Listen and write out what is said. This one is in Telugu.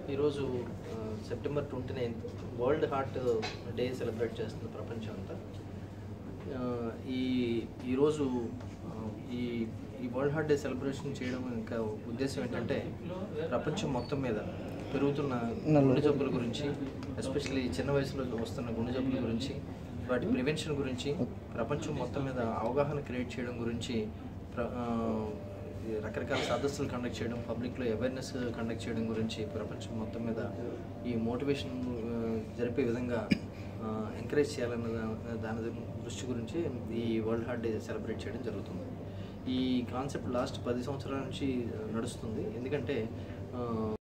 ఈరోజు ఆ, September twenty ninth world heart day celebrate చేస్తుంది ప్రపంచం అంతా ఆ, ఈ ఈరోజు ఆ, ఈ ఈ వరల్డ్ హార్ట్ డే సెలబ్రేషన్ చేయడం ఇంకా ఉద్దేశం ఏంటంటే ప్రపంచం మొత్తం మీద పెరుగుతున్న గుండె జబ్బుల గురించి ఎస్పెషల్లీ చిన్న వయసులో వస్తున్న గుండె జబ్బుల గురించి వాటి ప్రివెన్షన్ గురించి ప్రపంచం మొత్తం మీద అవగాహన క్రియేట్ చేయడం గురించి ప్ర- ఆ, ఈ రకరకాల సదస్సులు కండక్ట్ చేయడం పబ్లిక్లో అవేర్నెస్ కండక్ట్ చేయడం గురించి ప్రపంచం మొత్తం మీద ఈ మోటివేషన్ జరిపే విధంగా ఎంకరేజ్ చేయాలన్న దా- దాని దృష్టి గురించి ఈ వరల్డ్ హార్ట్ డే సెలబ్రేట్ చేయడం జరుగుతుంది ఈ కాన్సెప్ట్ లాస్ట్ పది సంవత్సరాల నుంచి నడుస్తుంది ఎందుకంటే ఆ,